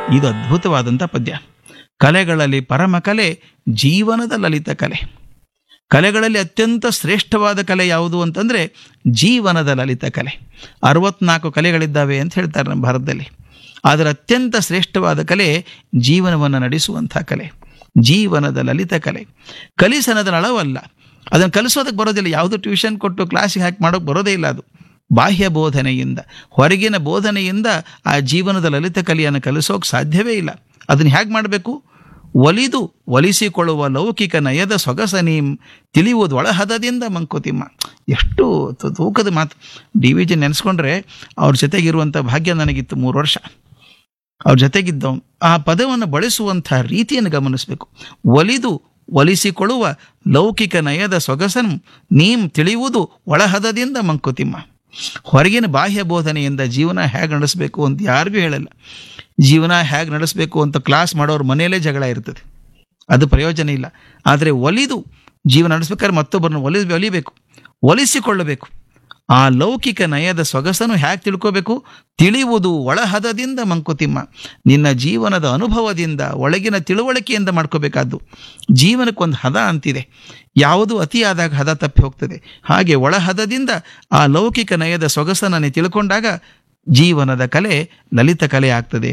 ಇದು ಅದ್ಭುತವಾದಂಥ ಪದ್ಯ ಕಲೆಗಳಲ್ಲಿ ಪರಮ ಕಲೆ ಜೀವನದ ಲಲಿತ ಕಲೆ ಕಲೆಗಳಲ್ಲಿ ಅತ್ಯಂತ ಶ್ರೇಷ್ಠವಾದ ಕಲೆ ಯಾವುದು ಅಂತಂದರೆ ಜೀವನದ ಲಲಿತ ಕಲೆ ಅರವತ್ನಾಲ್ಕು ಕಲೆಗಳಿದ್ದಾವೆ ಅಂತ ಹೇಳ್ತಾರೆ ನಮ್ಮ ಭಾರತದಲ್ಲಿ ಆದರೆ ಅತ್ಯಂತ ಶ್ರೇಷ್ಠವಾದ ಕಲೆ ಜೀವನವನ್ನು ನಡೆಸುವಂಥ ಕಲೆ ಜೀವನದ ಲಲಿತ ಕಲೆ ಕಲಿಸನದ ಅಳವಲ್ಲ ಅದನ್ನು ಕಲಿಸೋದಕ್ಕೆ ಬರೋದಿಲ್ಲ ಯಾವುದು ಟ್ಯೂಷನ್ ಕೊಟ್ಟು ಕ್ಲಾಸಿಗೆ ಹಾಕಿ ಮಾಡೋಕ್ಕೆ ಬರೋದೇ ಇಲ್ಲ ಅದು ಬಾಹ್ಯ ಬೋಧನೆಯಿಂದ ಹೊರಗಿನ ಬೋಧನೆಯಿಂದ ಆ ಜೀವನದ ಲಲಿತ ಕಲೆಯನ್ನು ಕಲಿಸೋಕೆ ಸಾಧ್ಯವೇ ಇಲ್ಲ ಅದನ್ನು ಹೇಗೆ ಮಾಡಬೇಕು ಒಲಿದು ಒಲಿಸಿಕೊಳ್ಳುವ ಲೌಕಿಕ ನಯದ ಸೊಗಸನೀಂ ತಿಳಿಯುವುದು ಒಳಹದದಿಂದ ಮಂಕುತಿಮ್ಮ ಎಷ್ಟು ತು- ತೂಕದ ಮಾತು ಡಿ ವಿ ಜಿ ನೆನೆಸ್ಕೊಂಡ್ರೆ ಅವ್ರ ಜೊತೆಗಿರುವಂಥ ಭಾಗ್ಯ ನನಗಿತ್ತು ಮೂರು ವರ್ಷ ಅವ್ರ ಜೊತೆಗಿದ್ದವನು ಆ ಪದವನ್ನು ಬಳಸುವಂಥ ರೀತಿಯನ್ನು ಗಮನಿಸಬೇಕು ಒಲಿದು ಒಲಿಸಿಕೊಳ್ಳುವ ಲೌಕಿಕ ನಯದ ಸೊಗಸನು ನೀಂ ತಿಳಿಯುವುದು ಒಳಹದದಿಂದ ಮಂಕುತಿಮ್ಮ ಹೊರಗಿನ ಬಾಹ್ಯ ಬೋಧನೆಯಿಂದ ಜೀವನ ಹೇಗೆ ನಡೆಸಬೇಕು ಅಂತ ಯಾರಿಗೂ ಹೇಳಲ್ಲ ಜೀವನ ಹೇಗೆ ನಡೆಸಬೇಕು ಅಂತ ಕ್ಲಾಸ್ ಮಾಡೋರ ಮನೆಯಲ್ಲೇ ಜಗಳ ಇರ್ತದೆ ಅದು ಪ್ರಯೋಜನ ಇಲ್ಲ ಆದರೆ ಒಲಿದು ಜೀವನ ನಡೆಸ್ಬೇಕಾದ್ರೆ ಮತ್ತೊಬ್ಬರನ್ನು ಒಲಿ ಒಲಿಬೇಕು ಒಲಿಸಿಕೊಳ್ಳಬೇಕು ಆ ಲೌಕಿಕ ನಯದ ಸೊಗಸನ್ನು ಹೇಗೆ ತಿಳ್ಕೋಬೇಕು ತಿಳಿಯುವುದು ಒಳಹದದಿಂದ ಮಂಕುತಿಮ್ಮ ನಿನ್ನ ಜೀವನದ ಅನುಭವದಿಂದ ಒಳಗಿನ ತಿಳುವಳಿಕೆಯಿಂದ ಮಾಡ್ಕೋಬೇಕಾದ್ದು ಜೀವನಕ್ಕೊಂದು ಹದ ಅಂತಿದೆ ಯಾವುದು ಅತಿಯಾದಾಗ ಹದ ತಪ್ಪಿ ಹೋಗ್ತದೆ ಹಾಗೆ ಒಳಹದದಿಂದ ಆ ಲೌಕಿಕ ನಯದ ಸೊಗಸನ್ನು ನೀ ತಿಳ್ಕೊಂಡಾಗ ಜೀವನದ ಕಲೆ ಲಲಿತ ಕಲೆ ಆಗ್ತದೆ